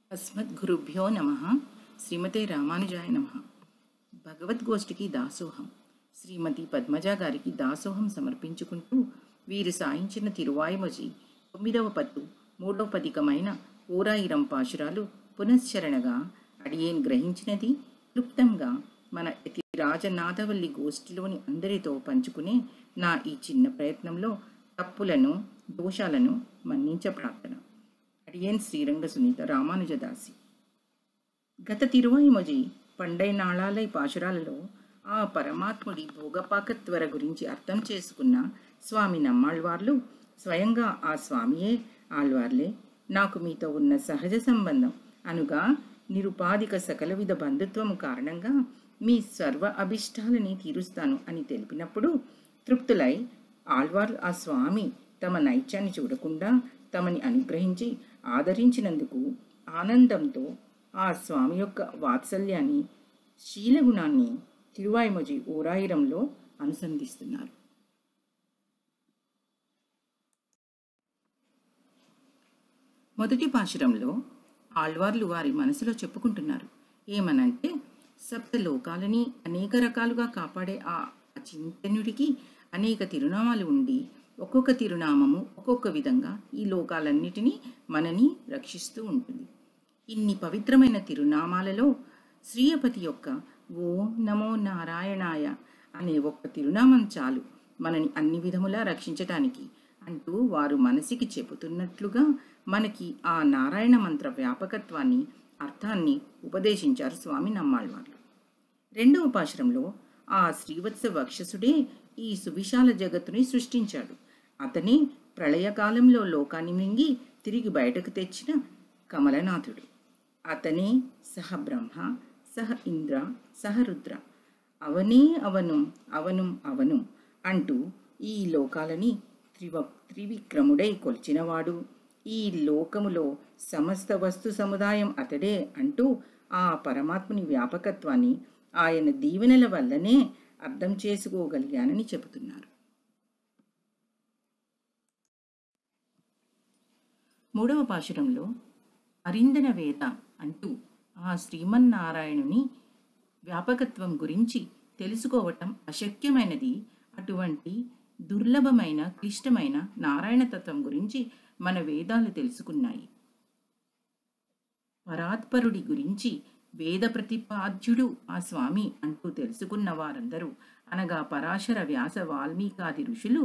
అస్మద్గురుభ్యో నమ శ్రీమతే రామానుజాయ నమ భగవద్గోష్ఠికి దాసోహం శ్రీమతి పద్మజ గారికి దాసోహం సమర్పించుకుంటూ వీరు సాయించిన తిరువాయుమజి తొమ్మిదవ పత్తు మూడవ పదికమైన ఊరాయిరం పాశురాలు పునశ్చరణగా అడియేన్ గ్రహించినది క్లుప్తంగా మన యతి రాజనాథవల్లి గోష్ఠిలోని అందరితో పంచుకునే నా ఈ చిన్న ప్రయత్నంలో తప్పులను దోషాలను మన్నించ ప్రార్థన అడియన్ శ్రీరంగ సునీత రామానుజదాసి గత తిరువాయిమొజి పండై నాళాలై పాశురాలలో ఆ పరమాత్ముడి భోగపాకత్వర గురించి అర్థం చేసుకున్న స్వామి నమ్మాళ్వార్లు స్వయంగా ఆ స్వామియే ఆళ్వార్లే నాకు మీతో ఉన్న సహజ సంబంధం అనుగా నిరుపాధిక సకల విధ బంధుత్వము కారణంగా మీ సర్వ అభిష్టాలని తీరుస్తాను అని తెలిపినప్పుడు తృప్తులై ఆళ్వార్లు ఆ స్వామి తమ నైత్యాన్ని చూడకుండా తమని అనుగ్రహించి ఆదరించినందుకు ఆనందంతో ఆ స్వామి యొక్క వాత్సల్యాన్ని శీలగుణాన్ని తిరువాయిమొజి ఊరాయిరంలో అనుసంధిస్తున్నారు మొదటి పాశురంలో ఆళ్వార్లు వారి మనసులో చెప్పుకుంటున్నారు ఏమనంటే సప్త లోకాలని అనేక రకాలుగా కాపాడే ఆ చింతనుడికి అనేక తిరునామాలు ఉండి ఒక్కొక్క తిరునామము ఒక్కొక్క విధంగా ఈ లోకాలన్నిటినీ మనని రక్షిస్తూ ఉంటుంది ఇన్ని పవిత్రమైన తిరునామాలలో శ్రీయపతి యొక్క ఓం నమో నారాయణాయ అనే ఒక్క తిరునామం చాలు మనని అన్ని విధములా రక్షించటానికి అంటూ వారు మనసికి చెబుతున్నట్లుగా మనకి ఆ నారాయణ మంత్ర వ్యాపకత్వాన్ని అర్థాన్ని ఉపదేశించారు స్వామి నమ్మాళ్వార్లు రెండవ పాశురంలో ఆ శ్రీవత్స వక్షసుడే ఈ సువిశాల జగత్తుని సృష్టించాడు అతనే ప్రళయకాలంలో లోకాన్ని మింగి తిరిగి బయటకు తెచ్చిన కమలనాథుడు అతనే సహ బ్రహ్మ సహ ఇంద్ర సహ రుద్ర అవనే అవను అవను అవను అంటూ ఈ లోకాలని త్రివ త్రివిక్రముడై కొలిచినవాడు ఈ లోకములో సమస్త వస్తు సముదాయం అతడే అంటూ ఆ పరమాత్ముని వ్యాపకత్వాన్ని ఆయన దీవెనల వల్లనే అర్థం చేసుకోగలిగానని చెబుతున్నారు మూడవ పాశురంలో అరిందన వేద అంటూ ఆ శ్రీమన్నారాయణుని వ్యాపకత్వం గురించి తెలుసుకోవటం అశక్యమైనది అటువంటి దుర్లభమైన క్లిష్టమైన నారాయణ తత్వం గురించి మన వేదాలు తెలుసుకున్నాయి పరాత్పరుడి గురించి వేద ప్రతిపాద్యుడు ఆ స్వామి అంటూ తెలుసుకున్న వారందరూ అనగా పరాశర వ్యాస వాల్మీకాది ఋషులు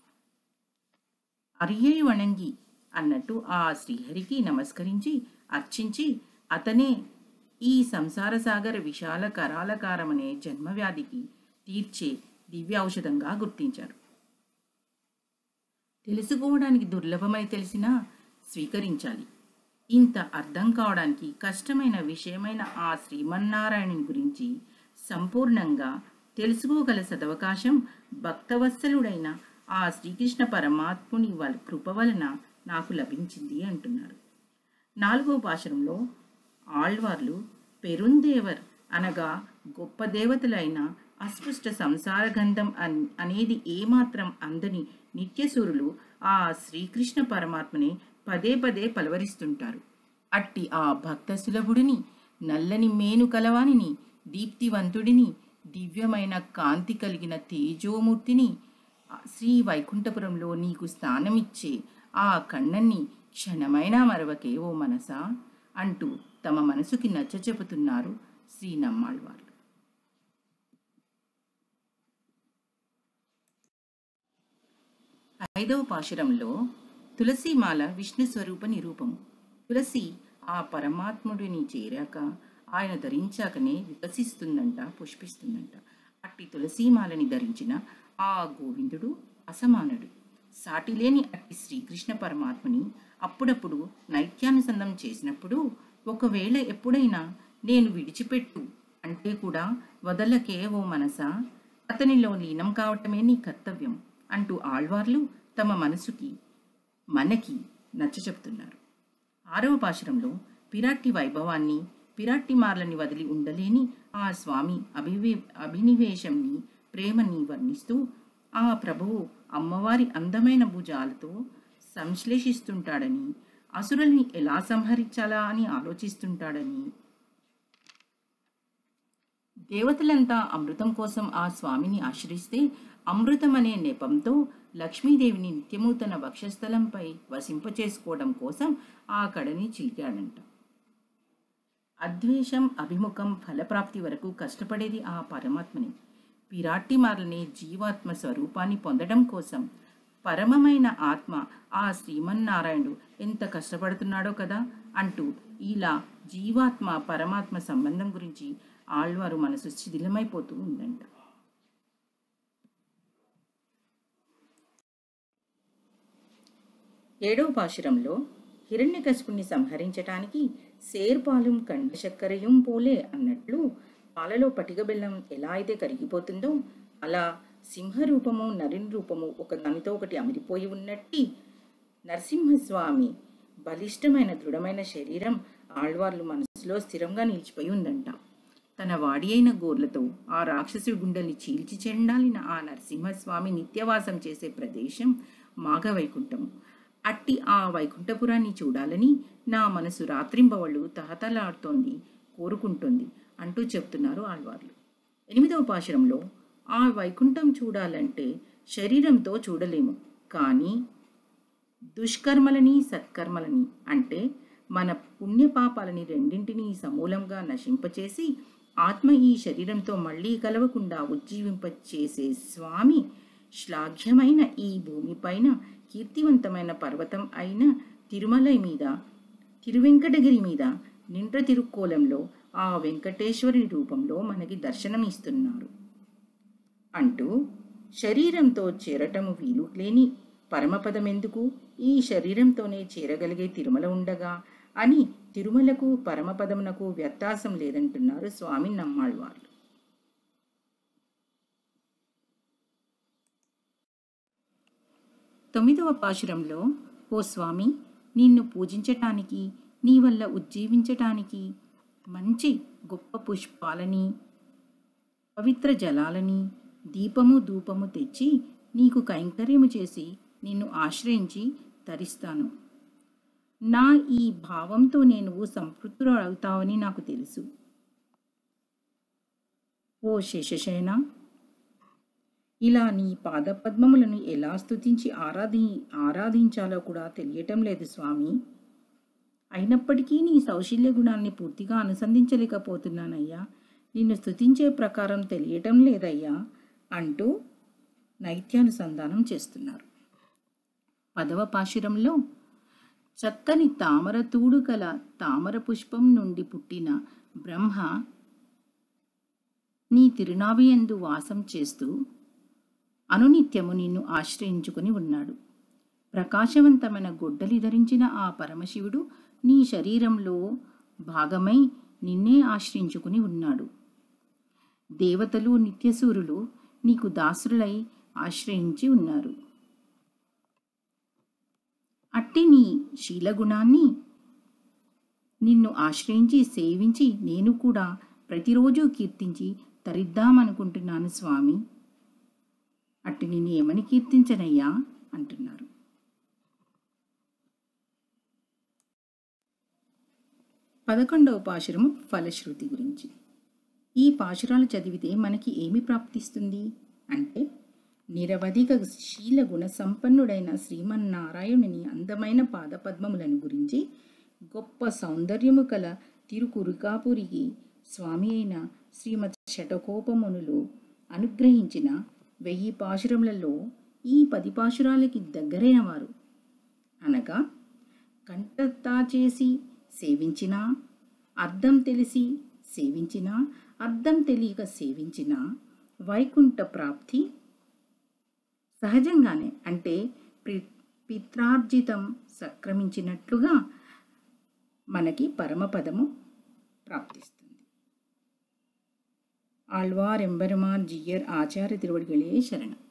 అరియై వణంగి అన్నట్టు ఆ శ్రీహరికి నమస్కరించి అర్చించి అతనే ఈ సంసార సాగర విశాల కరాలకారమనే జన్మవ్యాధికి తీర్చే దివ్య ఔషధంగా గుర్తించారు తెలుసుకోవడానికి దుర్లభమని తెలిసినా స్వీకరించాలి ఇంత అర్థం కావడానికి కష్టమైన విషయమైన ఆ శ్రీమన్నారాయణుని గురించి సంపూర్ణంగా తెలుసుకోగల సదవకాశం భక్తవత్సలుడైన ఆ శ్రీకృష్ణ పరమాత్ముని వాళ్ళ కృప వలన నాకు లభించింది అంటున్నారు నాలుగో పాశరంలో ఆళ్వార్లు పెరుందేవర్ అనగా గొప్ప దేవతలైన అస్పృష్ట సంసార గంధం అన్ అనేది ఏమాత్రం అందని నిత్యసూరులు ఆ శ్రీకృష్ణ పరమాత్మని పదే పదే పలవరిస్తుంటారు అట్టి ఆ భక్త సులభుడిని నల్లని మేను కలవానిని దీప్తివంతుడిని దివ్యమైన కాంతి కలిగిన తేజోమూర్తిని శ్రీ వైకుంఠపురంలో నీకు స్థానమిచ్చే ఆ కണ്ണన్ని క్షణమైనా మరవకే ఓ మనసా అంటూ తమ మనసుకి నచ్చ చెబుతున్నారు శ్రీ నమ్మాళ్వార్లు ఐదవ పాశురంలో తులసిమాల విష్ణు స్వరూప నిరూపము తులసి ఆ పరమాత్ముడిని చేరాక ఆయన ధరించాకనే వికసిస్తుందంట పుష్పిస్తుందంట అట్టి తులసీమాలని ధరించిన ఆ గోవిందుడు అసమానుడు సాటిలేని అట్టి శ్రీకృష్ణ పరమాత్మని అప్పుడప్పుడు నైత్యానుసంధం చేసినప్పుడు ఒకవేళ ఎప్పుడైనా నేను విడిచిపెట్టు అంటే కూడా వదలకే ఓ మనసా అతనిలో లీనం కావటమే నీ కర్తవ్యం అంటూ ఆళ్వార్లు తమ మనసుకి మనకి నచ్చ చెప్తున్నారు ఆరవ పాశురంలో పిరాట్టి వైభవాన్ని పిరాట్టి మార్లని వదిలి ఉండలేని ఆ స్వామి అభివే అభినివేశంని ప్రేమని వర్ణిస్తూ ఆ ప్రభువు అమ్మవారి అందమైన భుజాలతో సంశ్లేషిస్తుంటాడని అసురుల్ని ఎలా సంహరించాలా అని ఆలోచిస్తుంటాడని దేవతలంతా అమృతం కోసం ఆ స్వామిని ఆశ్రయిస్తే అమృతం అనే నెపంతో లక్ష్మీదేవిని నిత్యము తన వక్షస్థలంపై వసింపచేసుకోవడం కోసం ఆ కడని చిలికాడంట అద్వేషం అభిముఖం ఫలప్రాప్తి వరకు కష్టపడేది ఆ పరమాత్మని పిరాట్టిమార్లనే జీవాత్మ స్వరూపాన్ని పొందడం కోసం పరమమైన ఆత్మ ఆ శ్రీమన్నారాయణుడు ఎంత కష్టపడుతున్నాడో కదా అంటూ ఇలా జీవాత్మ పరమాత్మ సంబంధం గురించి ఆళ్వారు మనసు శిథిలమైపోతూ ఉందంట ఏడవ పాశురంలో హిరణ్యకశిపుణ్ణి సంహరించటానికి సేర్పాలుం కండశక్కరయం పోలే అన్నట్లు పాలలో పటిక బెల్లం ఎలా అయితే కరిగిపోతుందో అలా సింహరూపము నరిన్ రూపము ఒక దానితో ఒకటి అమిరిపోయి ఉన్నట్టి నరసింహస్వామి బలిష్టమైన దృఢమైన శరీరం ఆళ్వార్లు మనసులో స్థిరంగా నిలిచిపోయి ఉందంట తన వాడి అయిన గోర్లతో ఆ రాక్షసు గుండెల్ని చీల్చి చెండాలిన ఆ నరసింహస్వామి నిత్యవాసం చేసే ప్రదేశం మాఘవైకుంఠము అట్టి ఆ వైకుంఠపురాన్ని చూడాలని నా మనసు రాత్రింబవళ్ళు తహతలాడుతోంది కోరుకుంటుంది అంటూ చెప్తున్నారు ఆళ్వార్లు ఎనిమిదవ పాశురంలో ఆ వైకుంఠం చూడాలంటే శరీరంతో చూడలేము కానీ దుష్కర్మలని సత్కర్మలని అంటే మన పుణ్యపాపాలని రెండింటినీ సమూలంగా నశింపచేసి ఆత్మ ఈ శరీరంతో మళ్ళీ కలవకుండా ఉజ్జీవింపచేసే స్వామి శ్లాఘ్యమైన ఈ భూమిపైన కీర్తివంతమైన పర్వతం అయిన తిరుమలై మీద తిరువెంకటగిరి మీద నిండ్ర తిరుక్కోలంలో ఆ వెంకటేశ్వరి రూపంలో మనకి దర్శనమిస్తున్నారు అంటూ శరీరంతో చేరటము వీలు లేని పరమపదమెందుకు ఈ శరీరంతోనే చేరగలిగే తిరుమల ఉండగా అని తిరుమలకు పరమపదమునకు వ్యత్యాసం లేదంటున్నారు స్వామి నమ్మాళ్వార్లు తొమ్మిదవ పాశురంలో ఓ స్వామి నిన్ను పూజించటానికి నీ వల్ల ఉజ్జీవించటానికి మంచి గొప్ప పుష్పాలని పవిత్ర జలాలని దీపము ధూపము తెచ్చి నీకు కైంకర్యము చేసి నిన్ను ఆశ్రయించి తరిస్తాను నా ఈ భావంతో నేను సంతృప్తులు అవుతావని నాకు తెలుసు ఓ శేషశయన ఇలా నీ పాదపద్మములను ఎలా స్తుతించి ఆరాధి ఆరాధించాలో కూడా తెలియటం లేదు స్వామి అయినప్పటికీ నీ సౌశల్య గుణాన్ని పూర్తిగా అనుసంధించలేకపోతున్నానయ్యా నిన్ను స్తుతించే ప్రకారం తెలియటం లేదయ్యా అంటూ నైత్యానుసంధానం చేస్తున్నారు పదవ పాశురంలో చక్కని తామర తూడు కల తామర పుష్పం నుండి పుట్టిన బ్రహ్మ నీ తిరునావియందు వాసం చేస్తూ అనునిత్యము నిన్ను ఆశ్రయించుకుని ఉన్నాడు ప్రకాశవంతమైన గొడ్డలి ధరించిన ఆ పరమశివుడు నీ శరీరంలో భాగమై నిన్నే ఆశ్రయించుకుని ఉన్నాడు దేవతలు నిత్యసూరులు నీకు దాసులై ఆశ్రయించి ఉన్నారు అట్టి నీ శీలగుణాన్ని నిన్ను ఆశ్రయించి సేవించి నేను కూడా ప్రతిరోజు కీర్తించి తరిద్దామనుకుంటున్నాను స్వామి అట్టి నేను ఏమని కీర్తించనయ్యా అంటున్నారు పదకొండవ పాశురము ఫలశ్రుతి గురించి ఈ పాశురాలు చదివితే మనకి ఏమి ప్రాప్తిస్తుంది అంటే నిరవధిక శీల గుణ సంపన్నుడైన శ్రీమన్నారాయణుని అందమైన పాదపద్మములను గురించి గొప్ప సౌందర్యము కల తిరుకురుకాపురికి స్వామి అయిన శ్రీమత్ శటకోపమునులు అనుగ్రహించిన వెయ్యి పాశురములలో ఈ పది పాశురాలకి దగ్గరైన వారు అనగా కంటతా చేసి సేవించినా అర్థం తెలిసి సేవించినా అర్థం తెలియక సేవించిన వైకుంఠ ప్రాప్తి సహజంగానే అంటే పి- పిత్రార్జితం సక్రమించినట్లుగా మనకి పరమపదము ప్రాప్తిస్తుంది ఆళ్వార్ ఎంబెరుమాన్ జియర్ ఆచార్య తిరువడిగలే శరణం